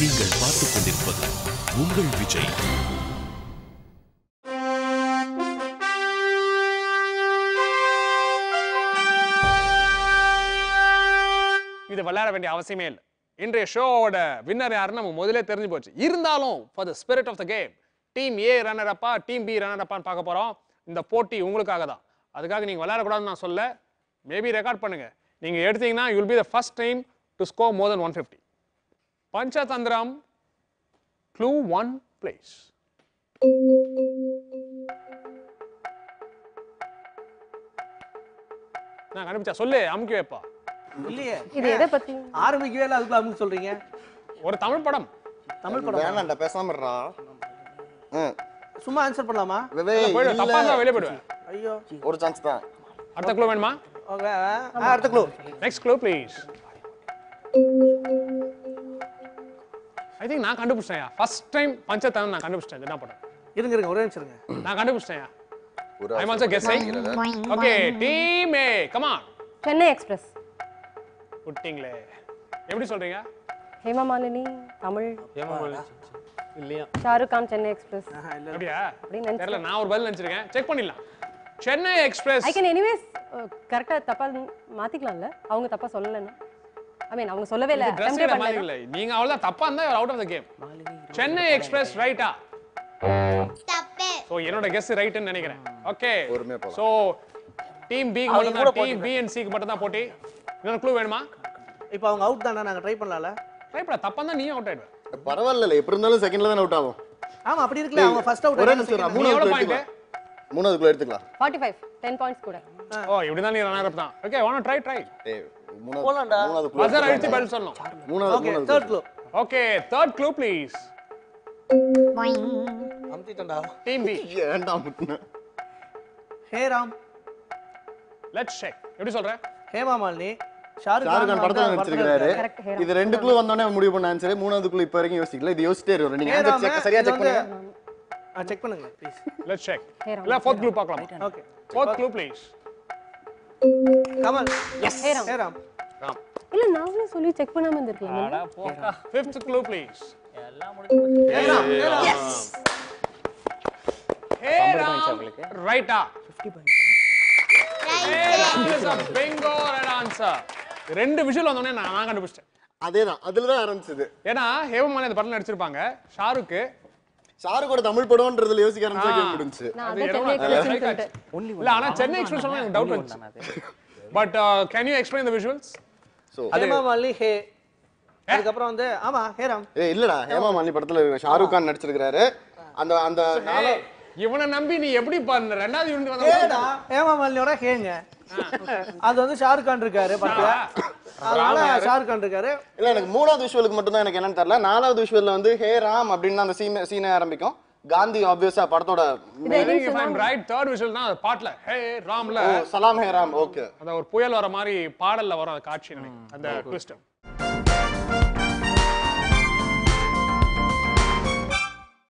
நீங்கள் பார்த்துக் கொண்டிருப்பது உங்கள் விஜய் இது விளையாட வேண்டிய அவசியமே இல்லை இன்றைய ஷோவோட வின்னர் யாருன்னு நமக்கு முதல்ல தெரிஞ்சு போச்சு இருந்தாலும் for the spirit of the game team A runner அப்பா டீம் பி ரன்னர் அப்பான்னு பார்க்க போறோம் இந்த போட்டி உங்களுக்காக தான் அதுக்காக நீங்க விளையாடக்கூடாதுன்னு நான் சொல்ல மேபி ரெக்கார்ட் பண்ணுங்க நீங்க எடுத்தீங்கன்னா you'll be the first time to score more than one fifty Panchatanthiram clue one place நான் கண்டுபிடிச்சா சொல்லு அமுக்கி வைப்பா இல்லையே இது எதை பத்தி ஆரம்பிக்கவே இல்லை அதுக்குள்ள அப்படின்னு சொல்றீங்க ஒரு தமிழ் படம் தமிழ் படம் வேணாம்டா பேசாம இருடா ம். சும்மா ஆன்சர் பண்ணலாமா விவே, போயிடு தப்பா இல்ல. இருந்தா வெளியே போயிடுவேன் ஐயோ ஒரு சான்ஸ் தான் அடுத்த க்ளூ வேணுமா ஓகே அடுத்த clue next clue please I think நான் கண்டுபிடிச்சேன் ஃபர்ஸ்ட் டைம் பஞ்சத்தனம் நான் கண்டுபிடிச்சேன் என்ன படம் இருங்க இருங்க ஒரே நிமிஷம் இருங்க நான் கண்டுபிடிச்சேன் ஒரு I also guessing okay team A come on Chennai Express விட்டீங்களே எப்படி சொல்றீங்க ஹேமா மாலினி தமிழ் இல்லையா ஷாருக் கான் சென்னை எக்ஸ்பிரஸ் அப்படியா அப்படின்னு நினைச்சேன். தெரியல நான் ஒரு பதில் நினைச்சிருக்கேன் செக் பண்ணிடலாம் Chennai Express I can anyways கரெக்டா தப்பா மாத்திக்கலாம்ல அவங்க தப்பா சொல்லலைன்னா ஐ மீன் அவங்க சொல்லவே இல்லை ட்ரெஸ் attempt-ஏ மாதிரி பண்ணல இல்லை நீங்க அவ்வளவுதான் தப்பா இருந்தா out of the game Chennai Express ரைட்டா சோ என்னோட கெஸ் ரைட்னு நினைக்கிறேன் ஓகே பொறுமையா போலாம். சோ டீம் பி மட்டும் தான் டீம் பி அண்ட் சிக்கு மட்டும் தான் போட்டி இன்னொரு க்ளூ வேணுமா இப்போ அவங்க அவுட் தானே நாங்க ட்ரை பண்ணலாம்ல ட்ரை பண்ண தப்பா தான் நீயும் அவுட் ஆயிடுவ பரவாயில்ல எப்படி இருந்தாலும் செகண்ட்ல தான் அவுட் ஆகும் ஆமா அப்படி இருக்குல்ல அவங்க ஃபர்ஸ்ட் அவுட் ஒரே நிமிஷம் நீ எவ்வளவு மூணாவது point? எடுத்துக்கலாம் மூணாவதுக்குள்ள எடுத்துக்கலாம் ஃபார்ட்டி ஃபைவ் டென் பாயிண்ட்ஸ் கூட ஓ இப்படி தான் நீ ரன்னர் அப் தான் ஓகே வானா ட்ரை ட்ரை ஏய் மூணாவது போலாம்டா. மூணாவதுக்குள்ள பஜர் அடிச்சு எடுத்துக்கலாம். பதில் சொல்லணும் மூணாவது ஓகே மூணாவது third clue okay third clue please அமுத்திட்டேன்டா டீம் பி ஏன்டா முட்டுன ஹே ராம் லெட்ஸ் செக் எப்படி சொல்ற ஹேமா மாலினி ஷாருக் ஷாருக் கான் படத்துல வந்து நடிச்சிருக்காரு Correct, ஹேராம். இது ரெண்டுக்குள்ள வந்தோடனே முடிவு பண்ண ஆன்சர் மூணாவதுக்குள்ள இப்ப வரைக்கும் யோசிக்கல இது யோசிச்சிட்டே இருக்கும் நீங்க ஹே answer ராம் check- சரியா இது செக் வந்து பண்ணுங்க ஆ செக் பண்ணுங்க ப்ளீஸ் லெட்ஸ் செக் ஹேராம். இல்ல ஃபோர்த் க்ளூ பார்க்கலாம் okay fourth clue please Kamal Hey Ram. ஹே ராம் ராம் இல்ல நாங்களே சொல்லி செக் பண்ணாம இருந்திருக்கலாம் போக்கா ஃபிஃப்த் க்ளூ ப்ளீஸ் எல்லாம் முடிஞ்சு போச்சு. ஹே ராம் ஹே ராம் ஹே ராம் ரைட்டா பிங்கோ ரைட் ஆன்சர் ரெண்டு விஷயம் வந்தோடனே நான் நான் கண்டுபிடிச்சேன் அதேதான் அதுல தான் ஆரம்பிச்சது ஏன்னா ஹேமமாலி அந்த படத்துல நடிச்சிருப்பாங்க ஷாருக்கு ஷாருக்கோட தமிழ் படம்ன்றதுல யோசிக்க ஆரம்பிச்சா கேம் முடிஞ்சு நான் அது அதான் என்னமோ சென்னை strike எக்ஸ்பிரஸ் ஆச்சு. இல்ல ஆனா சென்னை எக்ஸ்பிரஸ் சொன்னா எனக்கு டவுட் வந்துச்சு but can you explain the visuals so Hema Malini hey அதுக்கப்புறம் வந்து ஆமா ஹே ராம் ஏய் இல்லடா ஹேமா மாலினி படத்துல ஷாருக் கான் நடிச்சிருக்காரு அந்த அந்த நாலா- இவனை நம்பி நீ எப்படி பண்ண ரெண்டாவது யூனிட் வந்த ஹேடா ஹேமா மாலினியோட ஹேங்க அது வந்து ஷாருக் கான் இருக்காரு படத்துல அதனால ஷாருக் கான் இருக்காரு இல்ல எனக்கு மூணாவது விஷுவலுக்கு மட்டும் தான் எனக்கு என்னன்னு தெரியல நாலாவது விஷுவல்ல வந்து ஹே ராம் அப்படின்னு தான் அந்த சீன் சீனே ஆரம்பிக்கும் காந்தி ஆப்வியஸா படத்தோட ரைட் தேர்ட் விஷுவல் தான் அது பாட்டுல ஹே ராம்ல ஓ, சலாம் ஹே ராம் ஓகே அந்த ஒரு புயல் வர மாதிரி பாடல்ல வர அந்த காட்சி நினைக்கிறேன் அந்த ட்விஸ்ட்